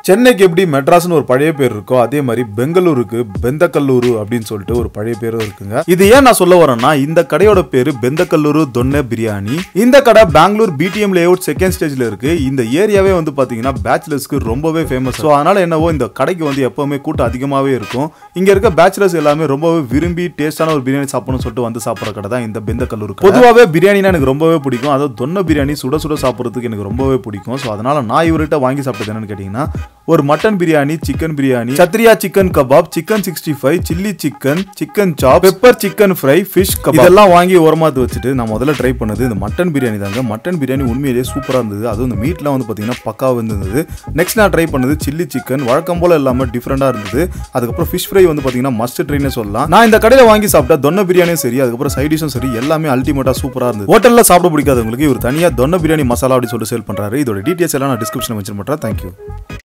சென்னைக்கு எப்படி மெட்ராஸ்னு ஒரு பழைய பேர் இருக்கோ அதே மாதிரி பெங்களூருக்கு பெந்தக்கல்லூரு அப்படின்னு சொல்லிட்டு ஒரு பழைய பேரும் இருக்குங்க இது ஏன் நான் சொல்ல வரேன்னா இந்த கடையோட பேரு பெந்தக்கல்லூரு தொன்ன பிரியாணி இந்த கடை பெங்களூர் பிடிஎம் லேஅவுட் செகண்ட் ஸ்டேஜ்ல இருக்கு இந்த ஏரியாவே வந்து பாத்தீங்கன்னா பேச்சுலர்ஸ்க்கு ரொம்பவே ஃபேமஸ் ஸோ அதனால என்னவோ இந்த கடைக்கு வந்து எப்பவுமே கூட்டம் அதிகமாகவே இருக்கும் இங்க இருக்க பேச்சுலர்ஸ் எல்லாமே ரொம்பவே விரும்பி டேஸ்டான ஒரு பிரியாணி சாப்பிடணும்னு சொல்லிட்டு வந்து சாப்பிட்ற கடை தான் இந்த பெந்தக்கல்லூர் பொதுவாகவே பிரியாணினா எனக்கு ரொம்பவே பிடிக்கும் அதுவும் தொன்ன பிரியாணி சுட சுட சாப்பிட்றதுக்கு எனக்கு ரொம்பவே பிடிக்கும் ஸோ அதனால நான் இவர்கிட்ட வாங்கி சாப்பிட்டது என்னன்னு கேட்டிங்கன்னா ஒரு மட்டன் பிரியாணி சிக்கன் பிரியாணி சத்ரியா chicken kebab chicken sixty five chilli chicken chicken chop pepper chicken fry fish kebab இதெல்லாம் வாங்கி ஓரமாத்து வச்சுட்டு நான் முதல்ல ட்ரை பண்ணது இந்த மட்டன் பிரியாணி தாங்க மட்டன் பிரியாணி உண்மையிலேயே சூப்பராக இருந்தது அதுவும் இந்த மீட்லாம் வந்து பார்த்தீங்கன்னா பக்காவாக இருந்தது நெக்ஸ்ட் நான் ட்ரை பண்ணது சில்லி சிக்கன் வழக்கம் போல இல்லாமல் டிஃப்ரெண்டாக இருந்தது அதுக்கப்புறம் ஃபிஷ் ஃப்ரை வந்து பார்த்தீங்கன்னா மஸ்ட் ட்ரைனே சொல்லலாம் நான் இந்த கடையில் வாங்கி சாப்பிட்டா தொன்ன பிரியாணியும் சரி அதுக்கப்புறம் சைட் டிஷும் சரி எல்லாமே அல்டிமேட்டாக சூப்பராக இருந்தது ஹோட்டலில் சாப்பிட பிடிக்காதவங்களுக்கு இவர் தனியாக தொன்ன பிரியாணி மசாலா அப்படி சொல்லிட்டு சேல் பண்ணுறாரு இதோட டீட்டெயில்ஸ் எல்லாம் நான் டிஸ்கிரிப்ஷன் வச்சு பண்ணுறேன் தேங்க்யூ